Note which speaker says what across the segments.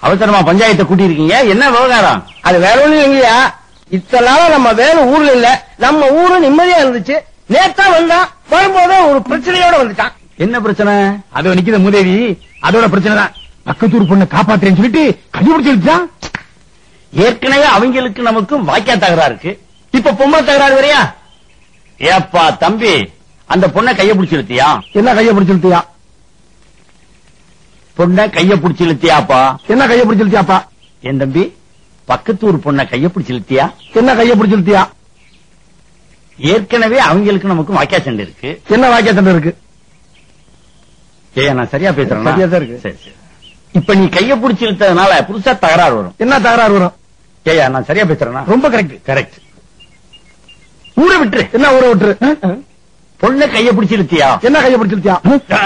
Speaker 1: அவசரமா பஞ்சாயத்தை கூட்டி இருக்கீங்க என்ன விவகாரம்
Speaker 2: அது வேற ஒண்ணும் இல்லையா இத்தனை நாளா நம்ம வேலை ஊர்ல இல்ல நம்ம ஊரு நிம்மதியா இருந்துச்சு நேத்தா வந்தான் வரும்போது ஒரு பிரச்சனையோட வந்துட்டான்
Speaker 1: என்ன பிரச்சனை
Speaker 3: அதோ நிக்கிற மூதேவி அதோட பிரச்சனை தான் பக்கத்தூர் பொண்ணை காப்பாத்துறேன்னு சொல்லிட்டு கண்டுபிடிச்சு வச்சுட்டான்
Speaker 1: ஏற்கனவே அவங்களுக்கு நமக்கும் வாக்கியா தகராறு இருக்கு இப்ப பொம்மை தகராறு வரையா ஏப்பா தம்பி அந்த பொண்ணை கைய பிடிச்சு இழுத்தியா
Speaker 3: என்ன கைய பிடிச்சு இழுத்தியா
Speaker 1: பொண்ணை கைய பிடிச்சு இழுத்தியாப்பா
Speaker 3: என்ன கைய பிடிச்சு இழுத்தியாப்பா
Speaker 1: என் தம்பி பக்கத்தூர் பொண்ணை கைய பிடிச்சு இழுத்தியா
Speaker 3: என்ன கைய பிடிச்சு இழுத்தியா
Speaker 1: ஏற்கனவே அவங்களுக்கு நமக்கும் வாக்கியா சண்டை இருக்கு
Speaker 3: என்ன வாக்கிய சண்டை இருக்கு
Speaker 1: ஏய் நான் சரியா பேசுறேன்
Speaker 3: சரியா தான் இருக்கு.
Speaker 1: சரி சரி இப்ப நீ கைய பிடிச்சு இழுத்ததுனால புதுசா தகராறு வரும்
Speaker 3: என்ன தகராறு வரும்
Speaker 1: ஏயா நான் சரியா பேசுறேனா
Speaker 3: ரொம்ப கரெக்ட்
Speaker 1: கரெக்ட் ஊரை விட்டுரு
Speaker 3: என்ன ஊரை விட்டுரு
Speaker 1: பொண்ணை கைய பிடிச்சு இழுத்தியா
Speaker 3: என்ன கைய பிடிச்சு இழுத்தியா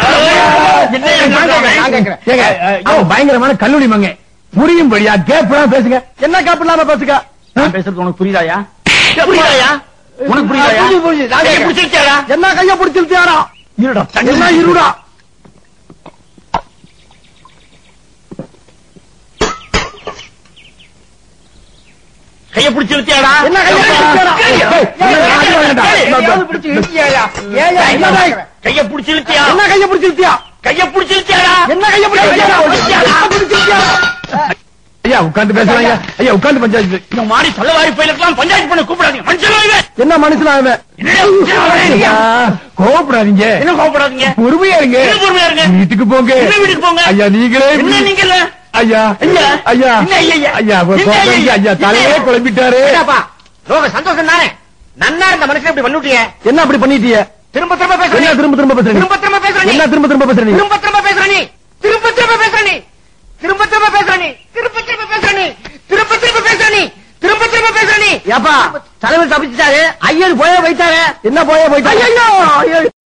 Speaker 2: நான் கேக்குறேன்.
Speaker 3: ஏங்க, அவன் பயங்கரமான கல்லூரி மங்க புரியும்படியா கேப்லாம் பேசுங்க என்ன கேப் இல்லாம பேசுங்க
Speaker 1: நான் பேசுறது உனக்கு புரியுதாயா புரியுதாயா உனக்கு புரியுதாயா
Speaker 2: புரியுது, புரியுது. நான்
Speaker 1: கைய
Speaker 2: கேக்குறேன்.
Speaker 1: பிடிச்சு இழுத்தியாடா
Speaker 3: என்ன கைய பிடிச்சு இழுத்தியாரா இருடா என்ன இருடா
Speaker 1: கைய பிடிச்சு இழுத்தியாடா
Speaker 3: என்ன கைய பிடிச்சு இழுத்தியாடா?
Speaker 1: கைய-
Speaker 3: ஏய், ஏய், அடி வாங்கடா.
Speaker 2: ஏதாவது பிடிச்சு இழுத்தியாயா? ஏயா,
Speaker 3: என்ன
Speaker 2: என்ன
Speaker 3: டேய்?
Speaker 1: கைய பிடிச்சு இழுத்தியா
Speaker 3: என்ன கைய பிடிச்சு இழுத்தியா
Speaker 1: கைய பிடிச்சு இழுத்தியாடா
Speaker 3: என்ன கைய பிடிச்சு இழுத்தியாரா? என்ன பிடிச்சு இழுத்தியாரா? ஐயா உட்கார்ந்து பேசுறாங்க ஐயா உட்கார்ந்து பஞ்சாயத்து
Speaker 1: இந்த மாதிரி சொல்லவாரி பயிலுக்கெல்லாம் பஞ்சாயத்து பண்ண கூப்பிடாதீங்க மனுஷன் இவன்.
Speaker 3: என்ன மனுஷனா அவன்
Speaker 1: என்னடா மனுஷன்
Speaker 3: ஐயா,
Speaker 1: அவன்?
Speaker 3: கோவப்படாதீங்க
Speaker 1: என்ன கோவப்படாதீங்க
Speaker 3: பொறுமையா இருங்க
Speaker 1: என்ன பொறுமையா இருங்க?
Speaker 3: வீட்டுக்கு போங்க
Speaker 1: என்ன வீட்டுக்கு போங்க?
Speaker 3: ஐயா நீங்களே
Speaker 1: என்ன நீங்க இல்ல
Speaker 3: ஐயா
Speaker 1: ஐயா.
Speaker 3: ஐயா
Speaker 1: என்ன ஐயா, ஐயா?
Speaker 3: ஐயா
Speaker 1: என்ன
Speaker 3: கோவப்படாதீங்க.
Speaker 1: ஐயா?
Speaker 3: ஐயா தலையே
Speaker 1: என்ன?
Speaker 3: குழம்பிட்டாரு
Speaker 2: என்னப்பா லோக சந்தோஷம் தானே நன்னா இருந்த மனுஷன் இப்படி பண்ணிட்டீங்க
Speaker 3: என்ன அப்படி பண்ணிட்டீங்க
Speaker 2: திரும்ப திரும்ப
Speaker 3: என்ன
Speaker 2: பேசுறீங்க
Speaker 3: திரும்ப திரும்ப பேசுறீங்க
Speaker 2: திரும்ப திரும்ப பேசுற நீ
Speaker 3: என்ன திரும்ப திரும்ப பேசுறீங்க
Speaker 2: திரும்ப திரும்ப பேசுற நீ திரும்ப திரும்ப பேசுற நீ திரும்ப திரும்ப பேசுற நீ திரும்ப திரும்ப பேசுற நீ திரும்ப திரும்ப பேசுற நீ திரும்ப திரும்ப பேசுற நீ
Speaker 3: ஏப்பா தலைவர் தப்பிச்சிட்டாரு ஐயர் போயே போயிட்டாரு என்ன போயே போயிட்டாரு ஐயோ